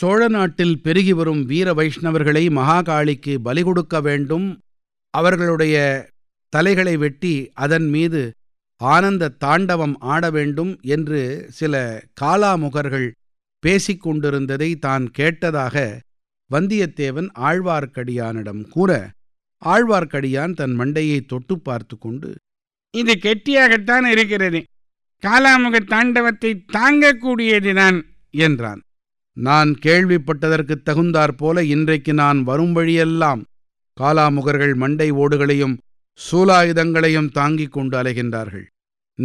சோழ நாட்டில் பெருகி வரும் வீர வைஷ்ணவர்களை மகாகாளிக்கு பலி கொடுக்க வேண்டும் அவர்களுடைய தலைகளை வெட்டி அதன் மீது ஆனந்த தாண்டவம் ஆட வேண்டும் என்று சில காலாமுகர்கள் பேசிக் கொண்டிருந்ததை தான் கேட்டதாக வந்தியத்தேவன் ஆழ்வார்க்கடியானிடம் கூற ஆழ்வார்க்கடியான் தன் மண்டையை தொட்டு பார்த்து கொண்டு இது கெட்டியாகத்தான் இருக்கிறது காலாமுக தாண்டவத்தை தாங்கக்கூடியதுதான் என்றான் நான் கேள்விப்பட்டதற்குத் தகுந்தாற்போல இன்றைக்கு நான் வரும் வழியெல்லாம் காலாமுகர்கள் மண்டை ஓடுகளையும் சூலாயுதங்களையும் தாங்கிக் கொண்டு அலைகின்றார்கள்